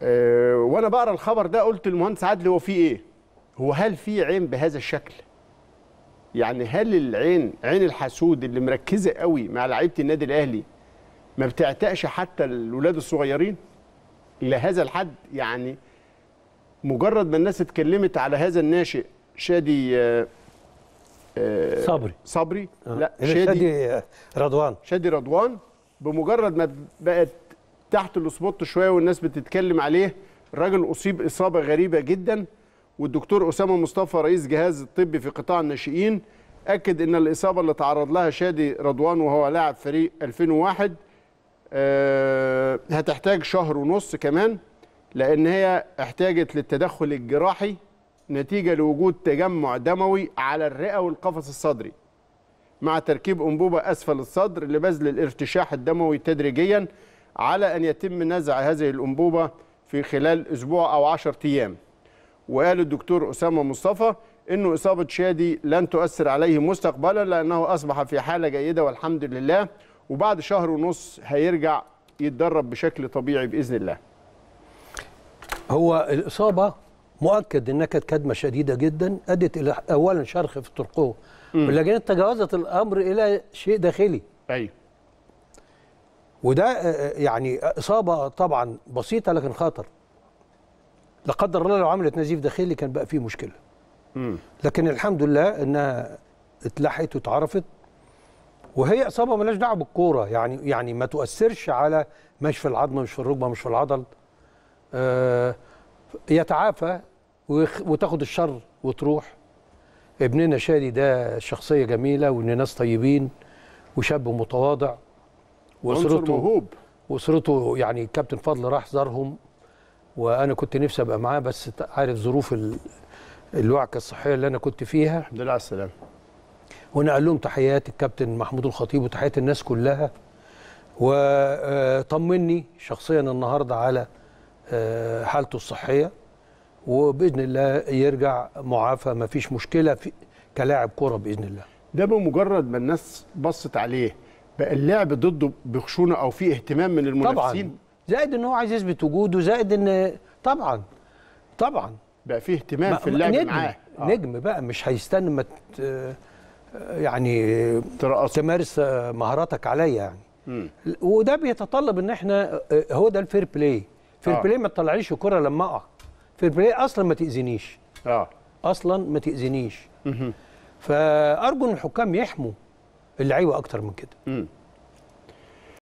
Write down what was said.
أه وانا بقرا الخبر ده قلت للمهندس عادل هو في ايه هو هل في عين بهذا الشكل يعني هل العين عين الحسود اللي مركزه قوي مع لعيبه النادي الاهلي ما بتعتقش حتى الولاد الصغيرين لهذا الحد يعني مجرد ما الناس اتكلمت على هذا الناشئ شادي آه، آه، صبري صبري لا شادي, شادي شادي رضوان شادي رضوان بمجرد ما بقت تحت السبوت شويه والناس بتتكلم عليه الراجل اصيب اصابه غريبه جدا والدكتور اسامه مصطفى رئيس جهاز الطبي في قطاع الناشئين اكد ان الاصابه اللي تعرض لها شادي رضوان وهو لاعب فريق 2001 آه، هتحتاج شهر ونص كمان لان هي احتاجت للتدخل الجراحي نتيجه لوجود تجمع دموي على الرئه والقفص الصدري مع تركيب انبوبه اسفل الصدر لبذل الارتشاح الدموي تدريجيا على ان يتم نزع هذه الانبوبه في خلال اسبوع او 10 ايام وقال الدكتور اسامه مصطفى انه اصابه شادي لن تؤثر عليه مستقبلا لانه اصبح في حاله جيده والحمد لله وبعد شهر ونص هيرجع يتدرب بشكل طبيعي باذن الله هو الإصابة مؤكد إنها كانت كدمة شديدة جدا أدت إلى أولا شرخ في الترقوة ولكن تجاوزت الأمر إلى شيء داخلي ايوه وده آه، يعني إصابة طبعا بسيطة لكن خطر لا قدر الله لو عملت نزيف داخلي كان بقى فيه مشكلة امم لكن الحمد لله إنها اتلحقت واتعرفت وهي إصابة ملهاش دعوة بالكورة يعني يعني ما تؤثرش على مش في العظمة مش في الركبة مش في العضل آه، يتعافى ويخ- وتاخد الشر وتروح ابننا شادي ده شخصية جميلة وإن ناس طيبين وشاب متواضع عنصر وأسرته موهوب وأسرته يعني كابتن فضل راح زارهم وأنا كنت نفسي أبقى معاه بس ت- عارف ظروف ال- الوعكة الصحية اللي أنا كنت فيها الحمد لله على السلامه وانا قال لهم تحيات الكابتن محمود الخطيب وتحيات الناس كلها وطمني شخصيا النهارده على آه، حالته الصحيه وباذن الله يرجع معافى ما فيش مشكله في كلاعب كره باذن الله ده بمجرد ما الناس بصت عليه بقى اللعب ضده بخشونه او في اهتمام من طبعا المنافسين زائد ان هو عايز يثبت وجوده زائد ان طبعا طبعا بقى في اهتمام ما- في اللعب نجم معاه آه. نجم بقى مش هيستنى ما ت- يعني ترقص تمارس مهاراتك عليا يعني مم. وده بيتطلب ان احنا هو ده الفير بلاي فير آه. بلاي ما تطلعليش الكره لما اقع فير بلاي اصلا ما تاذينيش اه اصلا ما تاذينيش مهم. فارجو ان الحكام يحموا اللعيبه اكتر من كده مم.